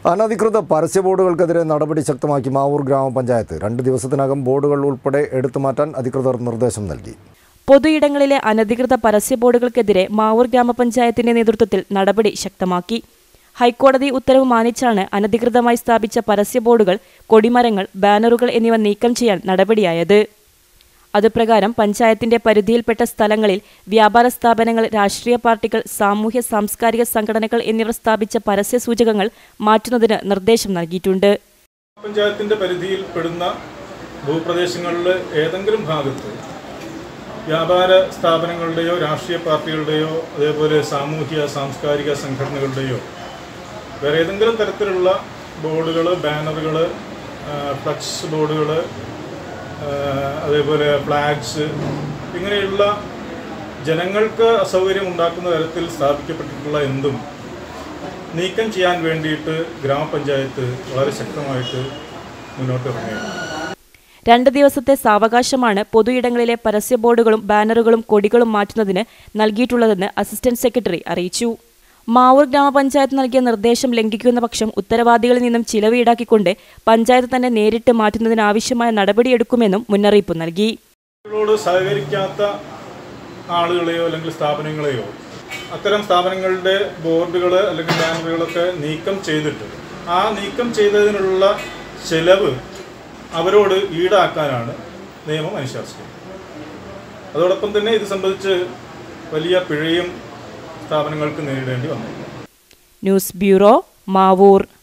അനധികൃത പരസ്യ ബോർഡുകൾക്കെതിരെ നടപടി ശക്തമാക്കി മാവൂർ ഗ്രാമപഞ്ചായത്ത് രണ്ട് ദിവസത്തിനകം ബോർഡുകൾ ഉൾപ്പെടെ എടുത്തു മാറ്റാൻ അധികൃതർ നിർദ്ദേശം നൽകി പൊതുയിടങ്ങളിലെ അനധികൃത പരസ്യ ബോർഡുകൾക്കെതിരെ മാവൂർ ഗ്രാമപഞ്ചായത്തിന്റെ നേതൃത്വത്തിൽ നടപടി ശക്തമാക്കി ഹൈക്കോടതി ഉത്തരവ് മാനിച്ചാണ് അനധികൃതമായി സ്ഥാപിച്ച പരസ്യ ബോർഡുകൾ കൊടിമരങ്ങൾ ബാനറുകൾ എന്നിവ നീക്കം ചെയ്യാൻ നടപടിയായത് അതുപ്രകാരം പഞ്ചായത്തിന്റെ പരിധിയിൽപ്പെട്ട സ്ഥലങ്ങളിൽ വ്യാപാര സ്ഥാപനങ്ങൾ രാഷ്ട്രീയ പാർട്ടികൾ സാമൂഹ്യ സാംസ്കാരിക സംഘടനകൾ എന്നിവർ സ്ഥാപിച്ച പരസ്യ സൂചകങ്ങൾ മാറ്റുന്നതിന് നിർദ്ദേശം നൽകിയിട്ടുണ്ട് പഞ്ചായത്തിന്റെ പരിധിയിൽ പെടുന്ന ഭൂപ്രദേശങ്ങളിൽ ഏതെങ്കിലും ഭാഗത്ത് വ്യാപാര സ്ഥാപനങ്ങളുടെയോ രാഷ്ട്രീയ പാർട്ടികളുടെയോ അതേപോലെ സാമൂഹ്യ സാംസ്കാരിക സംഘടനകളുടെയോ വേറെ ഏതെങ്കിലും തരത്തിലുള്ള ബോർഡുകൾ ബാനറുകൾ ഫ്ലക്സ് ബോർഡുകൾ അതേപോലെ ഫ്ലാഗ്സ് ഇങ്ങനെയുള്ള ജനങ്ങൾക്ക് അസൗകര്യം ഉണ്ടാക്കുന്ന തരത്തിൽ സ്ഥാപിക്കപ്പെട്ടിട്ടുള്ള എന്തും നീക്കം ചെയ്യാൻ വേണ്ടിയിട്ട് ഗ്രാമപഞ്ചായത്ത് വളരെ ശക്തമായിട്ട് മുന്നോട്ട് ഇറങ്ങുകയാണ് രണ്ട് ദിവസത്തെ സാവകാശമാണ് പൊതുയിടങ്ങളിലെ പരസ്യ ബോർഡുകളും ബാനറുകളും കൊടികളും മാറ്റുന്നതിന് നൽകിയിട്ടുള്ളതെന്ന് അസിസ്റ്റന്റ് സെക്രട്ടറി അറിയിച്ചു മാവൂർ ഗ്രാമപഞ്ചായത്ത് നൽകിയ നിർദ്ദേശം ലംഘിക്കുന്ന പക്ഷം ഉത്തരവാദികളിൽ നിന്നും ചിലവ് ഈടാക്കിക്കൊണ്ട് പഞ്ചായത്ത് തന്നെ നേരിട്ട് മാറ്റുന്നതിനാവശ്യമായ നടപടിയെടുക്കുമെന്നും മുന്നറിയിപ്പ് നൽകി ോട് സഹകരിക്കാത്ത ആളുകളെയോ അല്ലെങ്കിൽ സ്ഥാപനങ്ങളെയോ അത്തരം സ്ഥാപനങ്ങളുടെ ബോർഡുകൾ അല്ലെങ്കിൽ ബാനറുകളൊക്കെ നീക്കം ചെയ്തിട്ട് ആ നീക്കം ചെയ്തതിനുള്ള ചെലവ് അവരോട് ഈടാക്കാനാണ് നിയമം അനുശാസിക്കുന്നത് അതോടൊപ്പം തന്നെ ഇത് സംബന്ധിച്ച് വലിയ പിഴയും സ്ഥാപനങ്ങൾക്ക് നേരിടേണ്ടി വന്നു ന്യൂസ് ബ്യൂറോ മാവൂർ